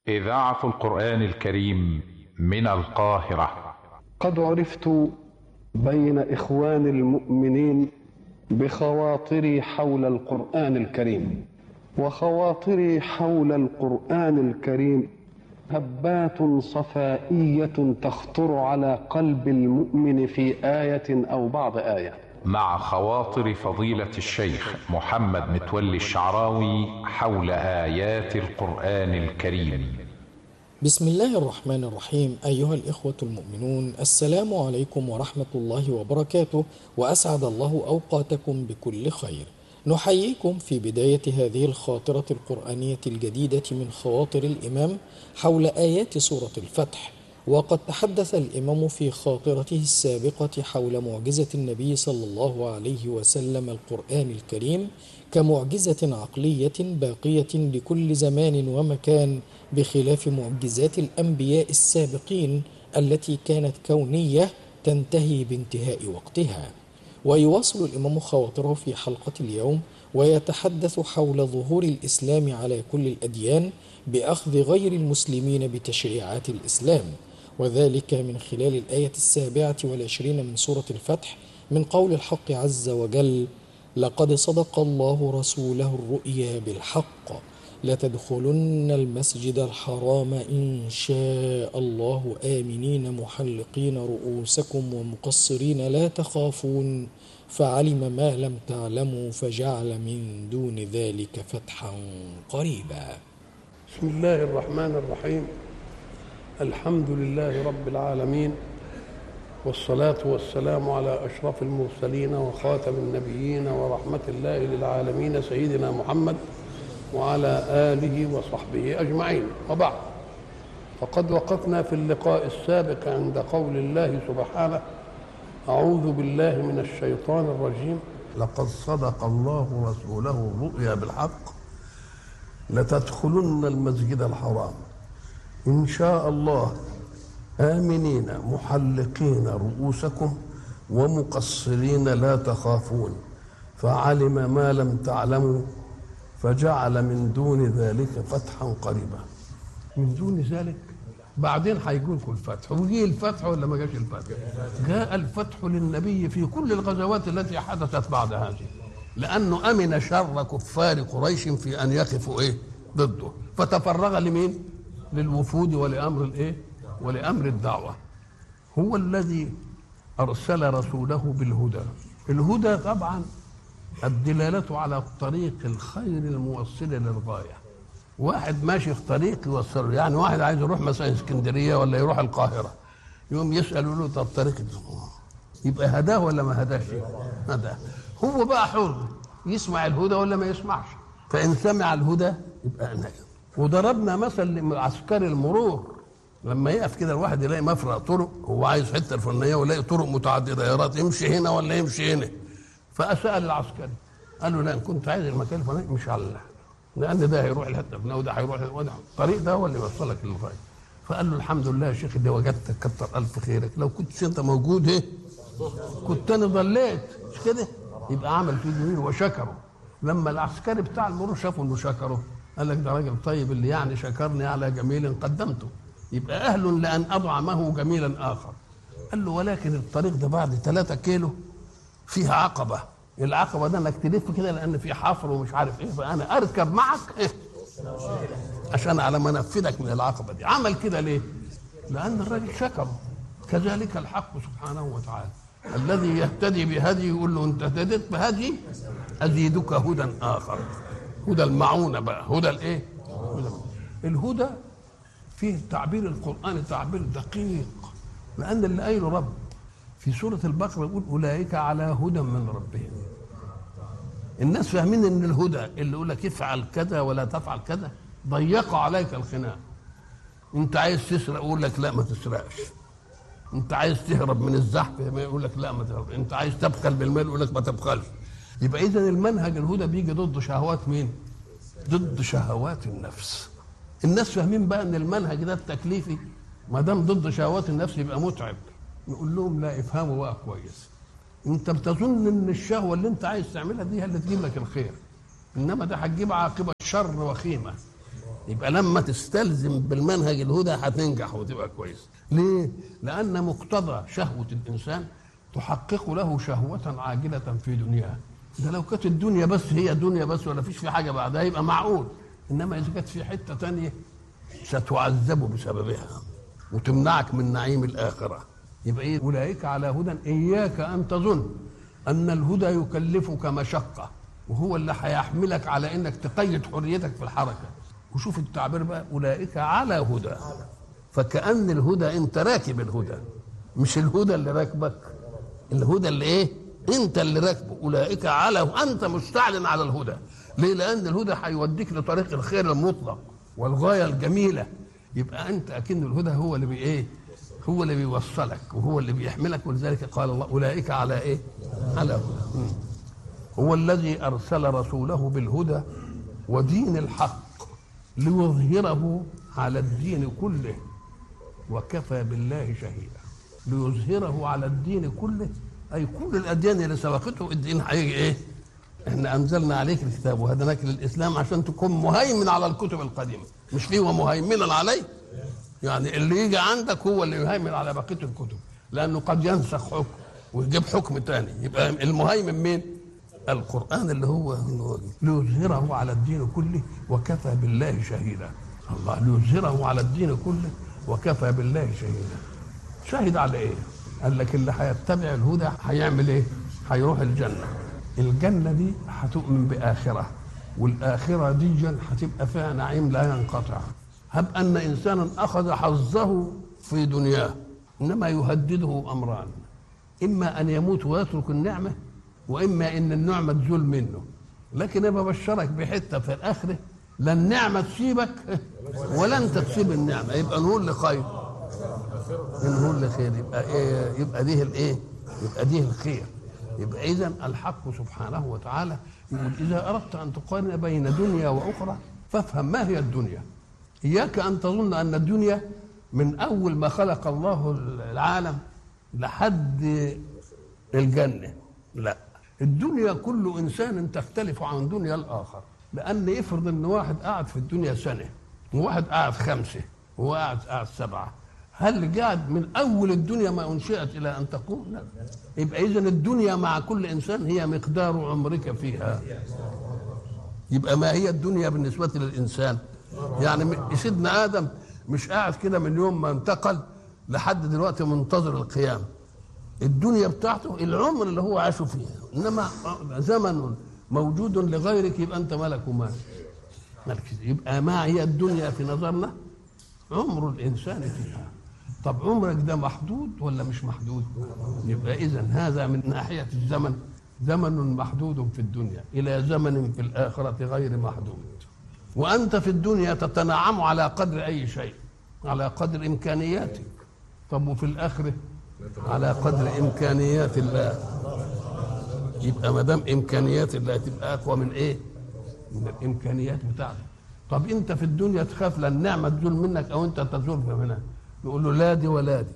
إذاعة القرآن الكريم من القاهرة قد عرفت بين إخوان المؤمنين بخواطري حول القرآن الكريم وخواطري حول القرآن الكريم هبات صفائية تخطر على قلب المؤمن في آية أو بعض آية مع خواطر فضيلة الشيخ محمد متولي الشعراوي حول آيات القرآن الكريم بسم الله الرحمن الرحيم أيها الإخوة المؤمنون السلام عليكم ورحمة الله وبركاته وأسعد الله أوقاتكم بكل خير نحييكم في بداية هذه الخاطرة القرآنية الجديدة من خواطر الإمام حول آيات سورة الفتح وقد تحدث الإمام في خاطرته السابقة حول معجزة النبي صلى الله عليه وسلم القرآن الكريم كمعجزة عقلية باقية لكل زمان ومكان بخلاف معجزات الأنبياء السابقين التي كانت كونية تنتهي بانتهاء وقتها ويواصل الإمام خواطره في حلقة اليوم ويتحدث حول ظهور الإسلام على كل الأديان بأخذ غير المسلمين بتشريعات الإسلام وذلك من خلال الآية السابعة والعشرين من سورة الفتح من قول الحق عز وجل لقد صدق الله رسوله الرؤيا بالحق لتدخلن المسجد الحرام إن شاء الله آمنين محلقين رؤوسكم ومقصرين لا تخافون فعلم ما لم تعلموا فجعل من دون ذلك فتحا قريبا بسم الله الرحمن الرحيم الحمد لله رب العالمين والصلاة والسلام على أشرف المرسلين وخاتم النبيين ورحمة الله للعالمين سيدنا محمد وعلى آله وصحبه أجمعين وبعد فقد وقفنا في اللقاء السابق عند قول الله سبحانه أعوذ بالله من الشيطان الرجيم لقد صدق الله رسوله الرؤيا بالحق لتدخلن المسجد الحرام إن شاء الله آمنين محلقين رؤوسكم ومقصرين لا تخافون فعلم ما لم تعلموا فجعل من دون ذلك فتحا قريبا من دون ذلك بعدين هيجي لكم الفتح وجي الفتح ولا ما جاش الفتح جاء الفتح للنبي في كل الغزوات التي حدثت بعد هذه لانه امن شر كفار قريش في ان يقفوا ايه ضده فتفرغ لمين للوفود ولامر الايه ولامر الدعوه هو الذي ارسل رسوله بالهدى الهدى طبعا الدلاله على طريق الخير الموصل للغايه واحد ماشي في طريق يوصله يعني واحد عايز يروح مثلا اسكندريه ولا يروح القاهره يقوم يسال له طب طريق يبقى هداه ولا ما هداش هداه هو بقى حر يسمع الهدى ولا ما يسمعش فان سمع الهدى يبقى نجم وضربنا مثل لعسكري المرور لما يقف كده الواحد يلاقي مفرق طرق هو عايز حته الفلانيه ويلاقي طرق متعدده يا رات يمشي هنا ولا يمشي هنا فسال العسكري قال له لا ان كنت عايز المكان الفلاني مش على لان ده هيروح الحته الفلانيه وده هيروح الطريق ده هو اللي يوصلك للغايه فقال له الحمد لله يا شيخ اللي وجدتك كتر الف خيرك لو كنت انت موجود ايه كنت انا ضليت مش كده يبقى عمل فيه جميل وشكره لما العسكري بتاع المرور شافوا انه شكره قال لك ده راجل طيب اللي يعني شكرني على جميل قدمته يبقى اهل لان اضعمه جميلا اخر قال له ولكن الطريق ده بعد ثلاثة كيلو فيها عقبه العقبه ده انك تلف كده لان في حفر ومش عارف ايه فانا اركب معك إيه؟ عشان على ما انفذك من العقبه دي عمل كده ليه؟ لان الراجل شكره كذلك الحق سبحانه وتعالى الذي يهتدي بهدي يقول له انت اهتديت بهدي ازيدك هدى اخر هدى المعونه بقى هدى الايه؟ هدى الهدى فيه تعبير القران تعبير دقيق لان اللي قايله رب في سورة البقرة يقول أولئك على هدى من ربهم الناس فاهمين ان الهدى اللي يقول لك افعل كذا ولا تفعل كذا ضيقوا عليك الخناق انت عايز تسرق يقول لك لا ما تسرقش انت عايز تهرب من الزحف يقول لك لا ما تهرب انت عايز تبخل بالمال يقول لك ما تبخلش يبقى اذا المنهج الهدى بيجي ضد شهوات مين ضد شهوات النفس الناس فاهمين بقى ان المنهج ده التكليفي ما دام ضد شهوات النفس يبقى متعب نقول لهم لا افهموا بقى كويس انت بتظن ان الشهوه اللي انت عايز تعملها دي هي اللي تجيب لك الخير انما ده هتجيب عاقبه شر وخيمه يبقى لما تستلزم بالمنهج الهدى هتنجح وتبقى كويس ليه لان مقتضى شهوه الانسان تحقق له شهوه عاجله في دنياه ده لو كانت الدنيا بس هي دنيا بس ولا فيش في حاجه بعدها يبقى معقول انما اذا كانت في حته تانية ستعذب بسببها وتمنعك من نعيم الاخره يبقى ايه اولئك على هدى اياك ان تظن ان الهدى يكلفك مشقه وهو اللي هيحملك على انك تقيد حريتك في الحركه وشوف التعبير بقى اولئك على هدى فكأن الهدى انت راكب الهدى مش الهدى اللي راكبك الهدى اللي ايه انت اللي راكبه اولئك على انت مستعلن على الهدى ليه لان الهدى هيوديك لطريق الخير المطلق والغايه الجميله يبقى انت اكن الهدى هو اللي بي ايه هو اللي بيوصلك وهو اللي بيحملك ولذلك قال الله اولئك على ايه على هدى مم. هو الذي ارسل رسوله بالهدى ودين الحق ليظهره على الدين كله وكفى بالله شهيدا ليظهره على الدين كله اي كل الاديان اللي سبقته الدين هيجي ايه احنا انزلنا عليك الكتاب وهدناك للاسلام عشان تكون مهيمن على الكتب القديمه مش فيه ومهيمنا عليه يعني اللي يجي عندك هو اللي يهيمن على بقيه الكتب لانه قد ينسخ حكم ويجيب حكم تاني يبقى المهيمن مين القران اللي هو ليظهره على الدين كله وكفى بالله شهيدا الله ليظهره على الدين كله وكفى بالله شهيدا شهد على ايه قال لك اللي هيتبع الهدى هيعمل ايه هيروح الجنه الجنه دي هتؤمن باخره والاخره دي هتبقى فيها نعيم لا ينقطع هب ان انسانا اخذ حظه في دنياه انما يهدده امران اما ان يموت ويترك النعمه واما ان النعمه تزول منه لكن انا ببشرك بحته في الاخره لا النعمه تسيبك ولا انت تسيب النعمه يبقى نقول لخير نقول لخير يبقى إيه يبقى ديه الايه يبقى ديه الخير يبقى اذا الحق سبحانه وتعالى يقول اذا اردت ان تقارن بين دنيا واخرى فافهم ما هي الدنيا اياك ان تظن ان الدنيا من اول ما خلق الله العالم لحد الجنه لا الدنيا كل انسان تختلف عن دنيا الاخر لان افرض ان واحد قاعد في الدنيا سنه وواحد قاعد خمسه وواحد قاعد سبعه هل قاعد من اول الدنيا ما انشئت الى ان تقوم لا يبقى اذا الدنيا مع كل انسان هي مقدار عمرك فيها يبقى ما هي الدنيا بالنسبه للانسان يعني سيدنا ادم مش قاعد كده من يوم ما انتقل لحد دلوقتي منتظر القيامه الدنيا بتاعته العمر اللي هو عاشه فيها انما زمن موجود لغيرك يبقى انت ملك ومال ملك يبقى ما هي الدنيا في نظرنا عمر الانسان فيها طب عمرك ده محدود ولا مش محدود يبقى اذا هذا من ناحيه الزمن زمن محدود في الدنيا الى زمن في الاخره غير محدود وانت في الدنيا تتنعم على قدر اي شيء على قدر امكانياتك طب وفي الاخره على قدر امكانيات الله يبقى ما دام امكانيات الله تبقى اقوى من ايه من الامكانيات بتاعتك طب انت في الدنيا تخاف لا النعمه تزول منك او انت تزول منها يقول له لا دي ولا دي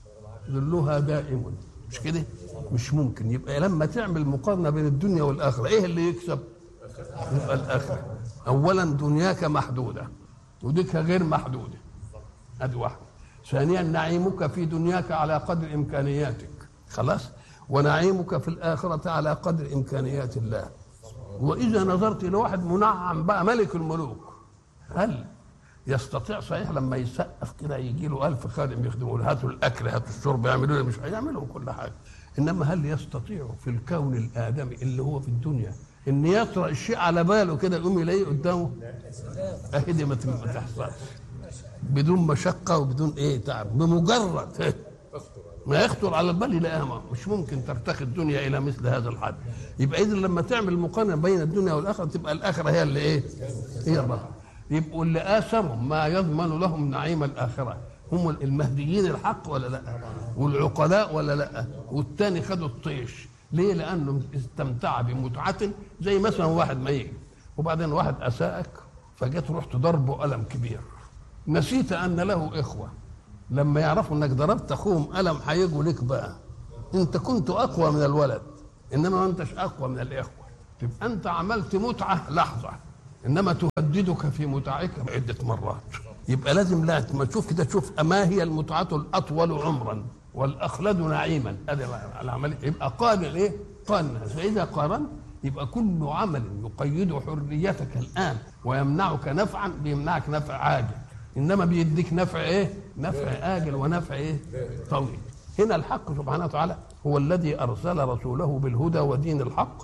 ذلها دائم مش كده مش ممكن يبقى لما تعمل مقارنه بين الدنيا والاخره ايه اللي يكسب يبقى الاخره اولا دنياك محدوده وديك غير محدوده ادي واحده ثانيا نعيمك في دنياك على قدر امكانياتك خلاص ونعيمك في الاخره على قدر امكانيات الله واذا نظرت الى واحد منعم بقى ملك الملوك هل يستطيع صحيح لما يسقف كده يجي له ألف خادم يخدموا له هاتوا الأكل هاتوا الشرب يعملوا له مش هيعملوا كل حاجة إنما هل يستطيع في الكون الآدمي اللي هو في الدنيا إن يطرأ الشيء على باله كده يقوم يلاقيه قدامه أهي دي ما تحصلش بدون مشقة وبدون إيه تعب بمجرد ما يخطر على البال يلاقيها مش ممكن ترتقي الدنيا إلى مثل هذا الحد يبقى إذا لما تعمل مقارنة بين الدنيا والآخرة تبقى الآخرة هي اللي إيه؟ هي الرحمة يبقوا اللي آثروا ما يضمن لهم نعيم الآخرة هم المهديين الحق ولا لا والعقلاء ولا لا والتاني خدوا الطيش ليه لأنه استمتع بمتعة زي مثلا واحد ما يجي وبعدين واحد أساءك فجيت رحت ضربه ألم كبير نسيت أن له إخوة لما يعرفوا انك ضربت اخوهم ألم هيجوا لك بقى انت كنت اقوى من الولد انما ما انتش اقوى من الاخوه تبقى انت عملت متعه لحظه انما تهددك في متعك عده مرات يبقى لازم لا ما تشوف كده تشوف ما هي المتعه الاطول عمرا والاخلد نعيما هذا العمل يبقى قارن ايه؟ قارن فاذا قارن يبقى كل عمل يقيد حريتك الان ويمنعك نفعا بيمنعك نفع عاجل انما بيديك نفع ايه؟ نفع اجل ونفع ايه؟ طويل هنا الحق سبحانه وتعالى هو الذي ارسل رسوله بالهدى ودين الحق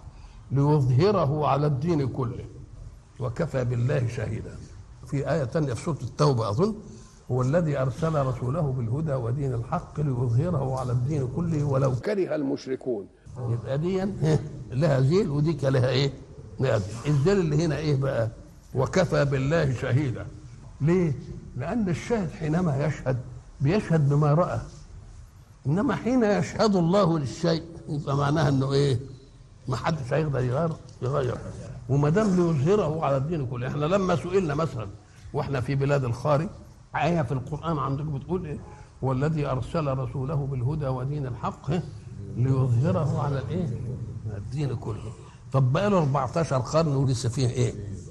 ليظهره على الدين كله وكفى بالله شهيدا في آية ثانية في سورة التوبة أظن هو الذي أرسل رسوله بالهدى ودين الحق ليظهره على الدين كله ولو كره المشركون يبقى دي لها زيل وديك لها ايه؟ لها زيل. الزيل اللي هنا ايه بقى؟ وكفى بالله شهيدا ليه؟ لأن الشاهد حينما يشهد بيشهد بما رأى إنما حين يشهد الله للشيء يبقى معناها إنه إيه؟ ما حدش هيقدر يغير يغير وما دام ليظهره على الدين كله احنا لما سئلنا مثلا واحنا في بلاد الخارج آية في القرآن عندكم بتقول ايه والذي أرسل رسوله بالهدى ودين الحق إيه؟ ليظهره على الايه على الدين كله طب بقى له 14 قرن ولسه فيه ايه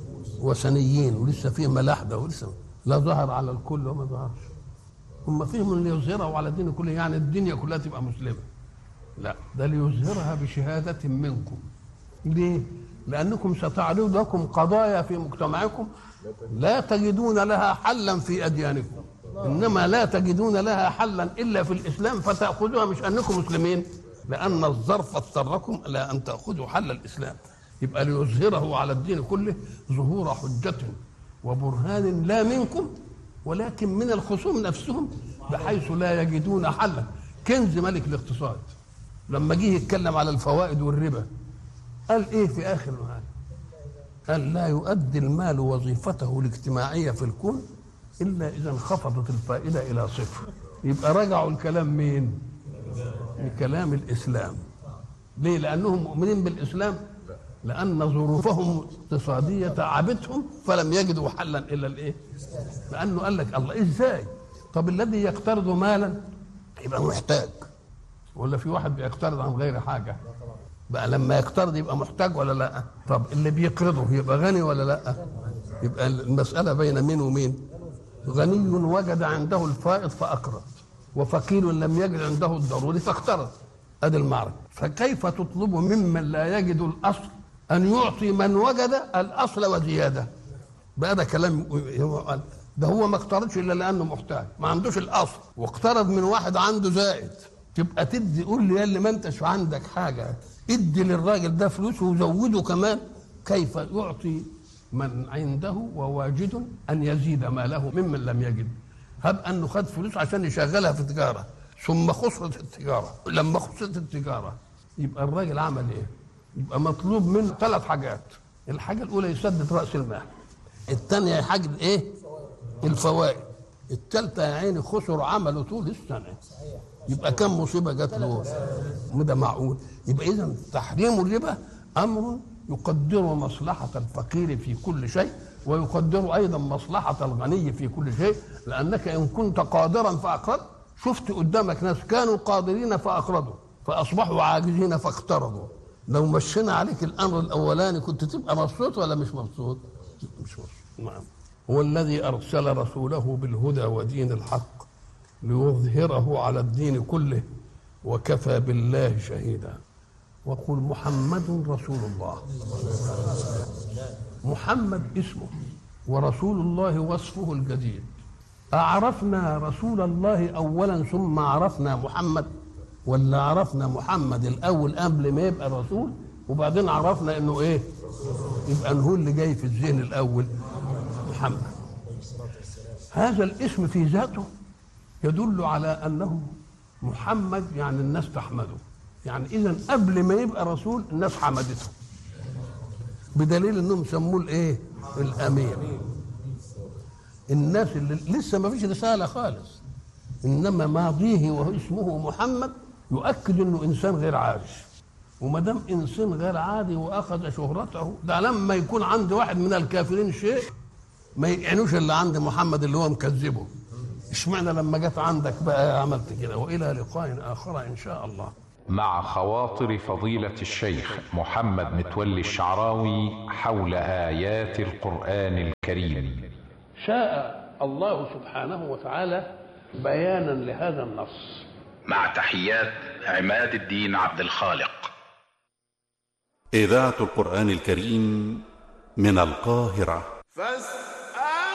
وثنيين ولسه فيه ملاحدة ولسه لا ظهر على الكل وما ظهرش هم فيهم ان ليظهره على الدين كله يعني الدنيا كلها تبقى مسلمه لا ده ليظهرها بشهادة منكم ليه؟ لأنكم ستعرض لكم قضايا في مجتمعكم لا تجدون لها حلا في أديانكم إنما لا تجدون لها حلا إلا في الإسلام فتأخذوها مش أنكم مسلمين لأن الظرف اضطركم إلى أن تأخذوا حل الإسلام يبقى ليظهره على الدين كله ظهور حجة وبرهان لا منكم ولكن من الخصوم نفسهم بحيث لا يجدون حلا كنز ملك الاقتصاد لما جه يتكلم على الفوائد والربا قال ايه في اخر الآية قال لا يؤدي المال وظيفته الاجتماعية في الكون إلا إذا انخفضت الفائدة إلى صفر يبقى رجعوا الكلام مين لكلام الإسلام ليه لأنهم مؤمنين بالإسلام لأن ظروفهم اقتصادية تعبتهم فلم يجدوا حلا إلا الإيه لأنه قال لك الله إزاي طب الذي يقترض مالا يبقى محتاج ولا في واحد بيقترض عن غير حاجة بقى لما يقترض يبقى محتاج ولا لا طب اللي بيقرضه يبقى غني ولا لا يبقى المسألة بين مين ومين غني وجد عنده الفائض فأقرض وفقير لم يجد عنده الضروري فاقترض ادي المعركة فكيف تطلب ممن لا يجد الأصل أن يعطي من وجد الأصل وزيادة بقى ده كلام ده هو ما اقترضش إلا لأنه محتاج ما عندوش الأصل واقترض من واحد عنده زائد تبقى تدي قول لي اللي ما انتش عندك حاجة ادي للراجل ده فلوس وزوده كمان كيف يعطي من عنده وواجد ان يزيد ماله ممن لم يجد هب انه خد فلوس عشان يشغلها في تجاره ثم خسرت التجاره لما خسرت التجاره يبقى الراجل عمل ايه؟ يبقى مطلوب منه ثلاث حاجات الحاجه الاولى يسدد راس المال الثانيه يحجب ايه؟ الفوائد الثالثه يا عيني خسر عمله طول السنه يبقى كم مصيبه جات له وده معقول يبقى اذا تحريم الربا امر يقدر مصلحه الفقير في كل شيء ويقدر ايضا مصلحه الغني في كل شيء لانك ان كنت قادرا فاقرضت شفت قدامك ناس كانوا قادرين فاقرضوا فاصبحوا عاجزين فاقترضوا لو مشينا عليك الامر الاولاني كنت تبقى مبسوط ولا مش مبسوط؟ مش مبسوط نعم هو الذي ارسل رسوله بالهدى ودين الحق ليظهره على الدين كله وكفى بالله شهيدا وقل محمد رسول الله محمد اسمه ورسول الله وصفه الجديد أعرفنا رسول الله أولا ثم عرفنا محمد ولا عرفنا محمد الأول قبل ما يبقى رسول وبعدين عرفنا إنه إيه يبقى هو اللي جاي في الذهن الأول محمد هذا الاسم في ذاته يدل على انه محمد يعني الناس تحمده يعني اذا قبل ما يبقى رسول الناس حمدته بدليل انهم سموه الايه الامين الناس اللي لسه ما فيش رساله خالص انما ماضيه وهو اسمه محمد يؤكد انه انسان غير عادي وما دام انسان غير عادي واخذ شهرته ده لما يكون عند واحد من الكافرين شيء ما يعنوش اللي عند محمد اللي هو مكذبه اشمعنى لما جت عندك بقى عملت كده والى لقاء اخر ان شاء الله مع خواطر فضيلة الشيخ محمد متولي الشعراوي حول آيات القرآن الكريم شاء الله سبحانه وتعالى بيانا لهذا النص مع تحيات عماد الدين عبد الخالق إذاعة القرآن الكريم من القاهرة فاستمعوا